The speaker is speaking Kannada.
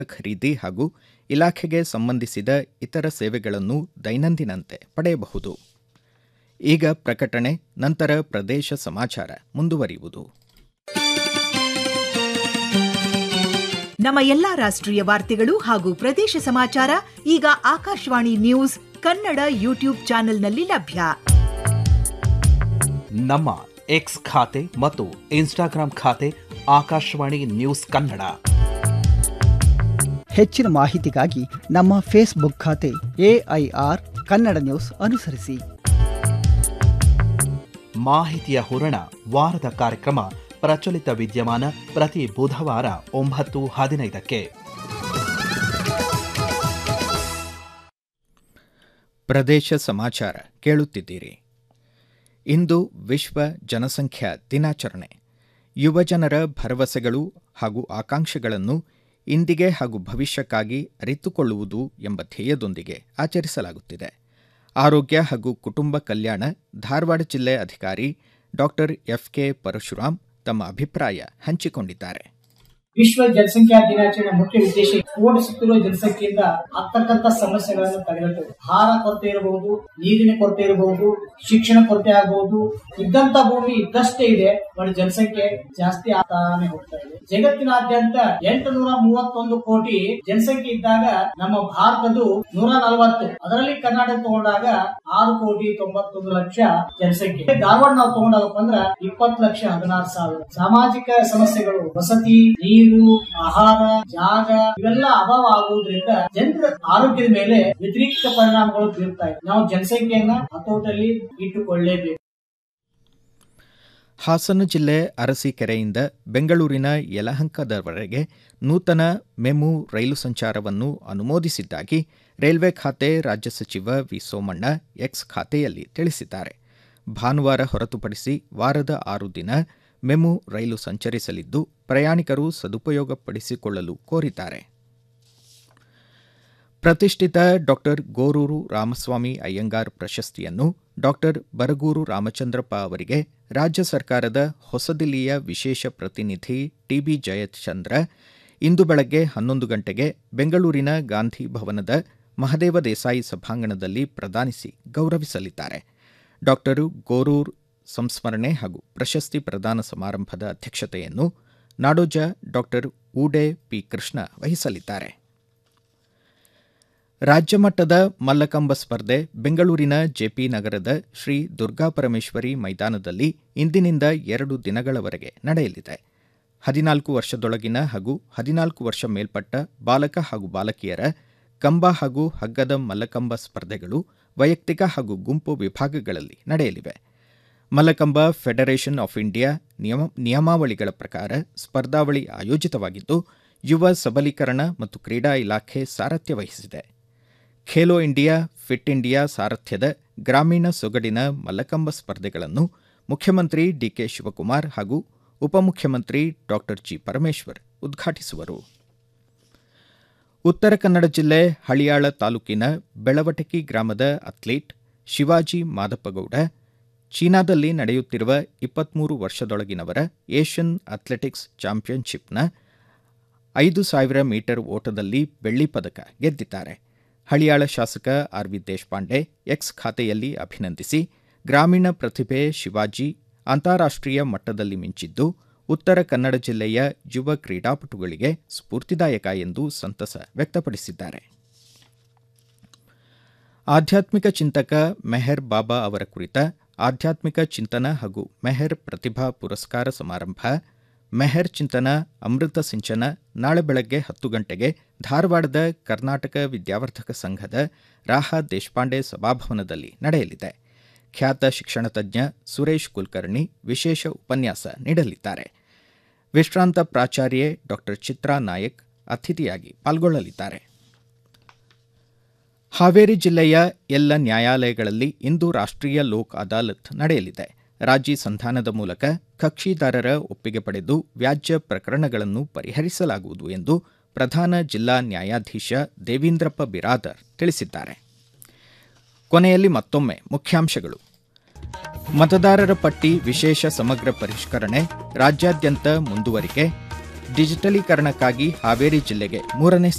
ಖರೀದಿ ಹಾಗೂ ಇಲಾಖೆಗೆ ಸಂಬಂಧಿಸಿದ ಇತರ ಸೇವೆಗಳನ್ನು ದೈನಂದಿನಂತೆ ಪಡೆಯಬಹುದು ಈಗ ಪ್ರಕಟಣೆ ನಂತರ ಪ್ರದೇಶ ಸಮಾಚಾರ ಮುಂದುವರಿಯುವುದು ನಮ್ಮ ಎಲ್ಲಾ ರಾಷ್ಟ್ರೀಯ ವಾರ್ತೆಗಳು ಹಾಗೂ ಪ್ರದೇಶ ಸಮಾಚಾರ ಈಗ ಆಕಾಶವಾಣಿ ನ್ಯೂಸ್ ಕನ್ನಡ ಯೂಟ್ಯೂಬ್ ಚಾನೆಲ್ನಲ್ಲಿ ಲಭ್ಯ ನಮ್ಮ ಎಕ್ಸ್ ಖಾತೆ ಮತ್ತು ಇನ್ಸ್ಟಾಗ್ರಾಂ ಖಾತೆ ಆಕಾಶವಾಣಿ ನ್ಯೂಸ್ ಕನ್ನಡ ಹೆಚ್ಚಿನ ಮಾಹಿತಿಗಾಗಿ ನಮ್ಮ ಫೇಸ್ಬುಕ್ ಖಾತೆ ಎಐಆರ್ ಕನ್ನಡ ನ್ಯೂಸ್ ಅನುಸರಿಸಿ ಮಾಹಿತಿಯ ಹೂರಣ ವಾರದ ಕಾರ್ಯಕ್ರಮ ಪ್ರಚಲಿತ ವಿದ್ಯಮಾನ ಪ್ರತಿ ಬುಧವಾರ ಒಂಬತ್ತು ಹದಿನೈದಕ್ಕೆ ಪ್ರದೇಶ ಸಮಾಚಾರ ಕೇಳುತ್ತಿದ್ದೀರಿ ಇಂದು ವಿಶ್ವ ಜನಸಂಖ್ಯಾ ದಿನಾಚರಣೆ ಯುವಜನರ ಭರವಸೆಗಳು ಹಾಗೂ ಆಕಾಂಕ್ಷೆಗಳನ್ನು ಇಂದಿಗೆ ಹಾಗೂ ಭವಿಷ್ಯಕ್ಕಾಗಿ ಅರಿತುಕೊಳ್ಳುವುದು ಎಂಬ ಧ್ಯೇಯದೊಂದಿಗೆ ಆಚರಿಸಲಾಗುತ್ತಿದೆ ಆರೋಗ್ಯ ಹಾಗೂ ಕುಟುಂಬ ಕಲ್ಯಾಣ ಧಾರವಾಡ ಜಿಲ್ಲೆ ಅಧಿಕಾರಿ ಡಾಕ್ಟರ್ ಎಫ್ಕೆ ಪರಶುರಾಮ್ ತಮ್ಮ ಅಭಿಪ್ರಾಯ ಹಂಚಿಕೊಂಡಿದ್ದಾರೆ ವಿಶ್ವ ಜನಸಂಖ್ಯಾ ದಿನಾಚರಣೆ ಮುಖ್ಯ ಉದ್ದೇಶ ಸ್ಫೋಟಿಸುತ್ತಿರುವ ಜನಸಂಖ್ಯೆಯಿಂದ ಆಗ್ತಕ್ಕಂಥ ಸಮಸ್ಯೆಗಳನ್ನು ತಡೆಗಟ್ಟುವುದು ಆಹಾರ ಕೊರತೆ ಇರಬಹುದು ನೀರಿನ ಕೊರತೆ ಇರಬಹುದು ಶಿಕ್ಷಣ ಕೊರತೆ ಆಗಬಹುದು ಇದ್ದಂತ ಭೂಮಿ ಇದ್ದಷ್ಟೇ ಇದೆ ಬಟ್ ಜನಸಂಖ್ಯೆ ಜಾಸ್ತಿ ಆಗ್ತಾನೆ ಹೋಗ್ತಾ ಇದೆ ಜಗತ್ತಿನಾದ್ಯಂತ ಎಂಟು ನೂರ ಮೂವತ್ತೊಂದು ಕೋಟಿ ಜನಸಂಖ್ಯೆ ಇದ್ದಾಗ ನಮ್ಮ ಭಾರತದ್ದು ನೂರ ನಲವತ್ತು ಅದರಲ್ಲಿ ಕರ್ನಾಟಕ ತಗೊಂಡಾಗ ಆರು ಕೋಟಿ ತೊಂಬತ್ತೊಂದು ಲಕ್ಷ ಜನಸಂಖ್ಯೆ ಧಾರವಾಡ ನಾವು ತಗೊಂಡಾಗಪ್ಪ ಅಂದ್ರ ಇಪ್ಪತ್ತು ಲಕ್ಷ ಹದಿನಾರು ಸಾವಿರ ಸಾಮಾಜಿಕ ಸಮಸ್ಯೆಗಳು ವಸತಿ ನೀರು ಆಹಾರ ಜಾಗ ಇವೆಲ್ಲ ಅಭಾವ ಆಗುವುದರಿಂದ ಜನರ ಆರೋಗ್ಯದ ಮೇಲೆ ವ್ಯತಿರಿಕ್ತ ಪರಿಣಾಮಗಳು ಬೀರ್ತಾ ಇದೆ ನಾವು ಜನಸಂಖ್ಯೆಯನ್ನ ಹತೋಟಲ್ಲಿ ಇಟ್ಟುಕೊಳ್ಳೇಬೇಕು ಹಾಸನ ಜಿಲ್ಲೆ ಅರಸೀಕೆರೆಯಿಂದ ಬೆಂಗಳೂರಿನ ಯಲಹಂಕದವರೆಗೆ ನೂತನ ಮೆಮು ರೈಲು ಸಂಚಾರವನ್ನು ಅನುಮೋದಿಸಿದ್ದಾಗಿ ರೈಲ್ವೆ ಖಾತೆ ರಾಜ್ಯ ಸಚಿವ ವಿ ಸೋಮಣ್ಣ ಎಕ್ಸ್ ಖಾತೆಯಲ್ಲಿ ತಿಳಿಸಿದ್ದಾರೆ ಭಾನುವಾರ ಹೊರತುಪಡಿಸಿ ವಾರದ ಆರು ದಿನ ಮೆಮು ರೈಲು ಸಂಚರಿಸಲಿದ್ದು ಪ್ರಯಾಣಿಕರು ಸದುಪಯೋಗಪಡಿಸಿಕೊಳ್ಳಲು ಕೋರಿದ್ದಾರೆ ಪ್ರತಿಷ್ಠಿತ ಡಾಕ್ಟರ್ ಗೋರೂರು ರಾಮಸ್ವಾಮಿ ಅಯ್ಯಂಗಾರ್ ಪ್ರಶಸ್ತಿಯನ್ನು ಡಾಕ್ಟರ್ ಬರಗೂರು ರಾಮಚಂದ್ರಪ್ಪ ಅವರಿಗೆ ರಾಜ್ಯ ಸರ್ಕಾರದ ಹೊಸದಿಲ್ಲಿಯ ವಿಶೇಷ ಪ್ರತಿನಿಧಿ ಟಿಬಿ ಜಯಚಂದ್ರ ಇಂದು ಬೆಳಗ್ಗೆ ಹನ್ನೊಂದು ಗಂಟೆಗೆ ಬೆಂಗಳೂರಿನ ಗಾಂಧಿ ಭವನದ ಮಹದೇವ ದೇಸಾಯಿ ಸಭಾಂಗಣದಲ್ಲಿ ಪ್ರದಾನಿಸಿ ಗೌರವಿಸಲಿದ್ದಾರೆ ಡಾಕ್ಟರ್ ಗೋರೂರ್ ಸಂಸ್ಮರಣೆ ಹಾಗೂ ಪ್ರಶಸ್ತಿ ಪ್ರದಾನ ಸಮಾರಂಭದ ಅಧ್ಯಕ್ಷತೆಯನ್ನು ನಾಡೋಜ ಡಾಕ್ಟರ್ ಊಡೆ ಪಿ ಕೃಷ್ಣ ವಹಿಸಲಿದ್ದಾರೆ ರಾಜ್ಯ ಮಟ್ಟದ ಮಲ್ಲಕಂಬ ಸ್ಪರ್ಧೆ ಬೆಂಗಳೂರಿನ ಜೆಪಿ ನಗರದ ಶ್ರೀ ದುರ್ಗಾಪರಮೇಶ್ವರಿ ಮೈದಾನದಲ್ಲಿ ಇಂದಿನಿಂದ ಎರಡು ದಿನಗಳವರೆಗೆ ನಡೆಯಲಿದೆ ಹದಿನಾಲ್ಕು ವರ್ಷದೊಳಗಿನ ಹಾಗೂ ಹದಿನಾಲ್ಕು ವರ್ಷ ಮೇಲ್ಪಟ್ಟ ಬಾಲಕ ಹಾಗೂ ಬಾಲಕಿಯರ ಕಂಬ ಹಾಗೂ ಹಗ್ಗದ ಮಲ್ಲಕಂಬ ಸ್ಪರ್ಧೆಗಳು ವೈಯಕ್ತಿಕ ಹಾಗೂ ಗುಂಪು ವಿಭಾಗಗಳಲ್ಲಿ ನಡೆಯಲಿವೆ ಮಲ್ಲಕಂಬ ಫೆಡರೇಷನ್ ಆಫ್ ಇಂಡಿಯಾ ನಿಯಮ ನಿಯಮಾವಳಿಗಳ ಪ್ರಕಾರ ಸ್ಪರ್ಧಾವಳಿ ಆಯೋಜಿತವಾಗಿದ್ದು ಯುವ ಸಬಲೀಕರಣ ಮತ್ತು ಕ್ರೀಡಾ ಇಲಾಖೆ ಸಾರಥ್ಯ ವಹಿಸಿದೆ ಖೇಲೋ ಇಂಡಿಯಾ ಫಿಟ್ ಇಂಡಿಯಾ ಸಾರಥ್ಯದ ಗ್ರಾಮೀಣ ಸೊಗಡಿನ ಮಲ್ಲಕಂಬ ಸ್ಪರ್ಧೆಗಳನ್ನು ಮುಖ್ಯಮಂತ್ರಿ ಡಿಕೆ ಶಿವಕುಮಾರ್ ಹಾಗೂ ಉಪಮುಖ್ಯಮಂತ್ರಿ ಡಾಕ್ಟರ್ ಜಿ ಪರಮೇಶ್ವರ್ ಉದ್ಘಾಟಿಸುವರು ಉತ್ತರ ಕನ್ನಡ ಜಿಲ್ಲೆ ಹಳಿಯಾಳ ತಾಲೂಕಿನ ಬೆಳವಟಕಿ ಗ್ರಾಮದ ಅಥ್ಲೀಟ್ ಶಿವಾಜಿ ಮಾದಪ್ಪಗೌಡ ಚೀನಾದಲ್ಲಿ ನಡೆಯುತ್ತಿರುವ ಇಪ್ಪತ್ಮೂರು ವರ್ಷದೊಳಗಿನವರ ಏಷ್ಯನ್ ಅಥ್ಲೆಟಿಕ್ಸ್ ಚಾಂಪಿಯನ್ಶಿಪ್ನ ಐದು ಸಾವಿರ ಮೀಟರ್ ಓಟದಲ್ಲಿ ಬೆಳ್ಳಿ ಪದಕ ಗೆದ್ದಿದ್ದಾರೆ ಹಳಿಯಾಳ ಶಾಸಕ ಆರ್ ವಿ ದೇಶಪಾಂಡೆ ಎಕ್ಸ್ ಖಾತೆಯಲ್ಲಿ ಅಭಿನಂದಿಸಿ ಗ್ರಾಮೀಣ ಪ್ರತಿಭೆ ಶಿವಾಜಿ ಅಂತಾರಾಷ್ಟ್ರೀಯ ಮಟ್ಟದಲ್ಲಿ ಮಿಂಚಿದ್ದು ಉತ್ತರ ಕನ್ನಡ ಜಿಲ್ಲೆಯ ಯುವ ಕ್ರೀಡಾಪಟುಗಳಿಗೆ ಸ್ಫೂರ್ತಿದಾಯಕ ಎಂದು ಸಂತಸ ವ್ಯಕ್ತಪಡಿಸಿದ್ದಾರೆ ಆಧ್ಯಾತ್ಮಿಕ ಚಿಂತಕ ಮೆಹರ್ ಬಾಬಾ ಅವರ ಕುರಿತ ಆಧ್ಯಾತ್ಮಿಕ ಚಿಂತನ ಹಾಗೂ ಮೆಹರ್ ಪ್ರತಿಭಾ ಪುರಸ್ಕಾರ ಸಮಾರಂಭ ಮೆಹರ್ ಚಿಂತನ ಅಮೃತ ಸಿಂಚನ ನಾಳೆ ಬೆಳಗ್ಗೆ ಹತ್ತು ಗಂಟೆಗೆ ಧಾರವಾಡದ ಕರ್ನಾಟಕ ವಿದ್ಯಾವರ್ಧಕ ಸಂಘದ ರಾಹ ದೇಶಪಾಂಡೆ ಸಭಾಭವನದಲ್ಲಿ ನಡೆಯಲಿದೆ ಖ್ಯಾತ ಶಿಕ್ಷಣ ತಜ್ಞ ಸುರೇಶ್ ಕುಲಕರ್ಣಿ ವಿಶೇಷ ಉಪನ್ಯಾಸ ನೀಡಲಿದ್ದಾರೆ ವಿಶ್ರಾಂತ ಪ್ರಾಚಾರ್ಯೆ ಡಾಕ್ಟರ್ ಚಿತ್ರಾ ನಾಯಕ್ ಅತಿಥಿಯಾಗಿ ಪಾಲ್ಗೊಳ್ಳಲಿದ್ದಾರೆ ಹಾವೇರಿ ಜಿಲ್ಲೆಯ ಎಲ್ಲ ನ್ಯಾಯಾಲಯಗಳಲ್ಲಿ ಇಂದು ರಾಷ್ಟ್ರೀಯ ಲೋಕ್ ಅದಾಲತ್ ನಡೆಯಲಿದೆ ರಾಜಿ ಸಂಧಾನದ ಮೂಲಕ ಕಕ್ಷಿದಾರರ ಒಪ್ಪಿಗೆ ಪಡೆದು ವ್ಯಾಜ್ಯ ಪ್ರಕರಣಗಳನ್ನು ಪರಿಹರಿಸಲಾಗುವುದು ಎಂದು ಪ್ರಧಾನ ಜಿಲ್ಲಾ ನ್ಯಾಯಾಧೀಶ ದೇವೀಂದ್ರಪ್ಪ ಬಿರಾದರ್ ತಿಳಿಸಿದ್ದಾರೆ ಕೊನೆಯಲ್ಲಿ ಮತ್ತೊಮ್ಮೆ ಮುಖ್ಯಾಂಶಗಳು ಮತದಾರರ ಪಟ್ಟಿ ವಿಶೇಷ ಸಮಗ್ರ ಪರಿಷ್ಕರಣೆ ರಾಜ್ಯಾದ್ಯಂತ ಮುಂದುವರಿಕೆ ಡಿಜಿಟಲೀಕರಣಕ್ಕಾಗಿ ಹಾವೇರಿ ಜಿಲ್ಲೆಗೆ ಮೂರನೇ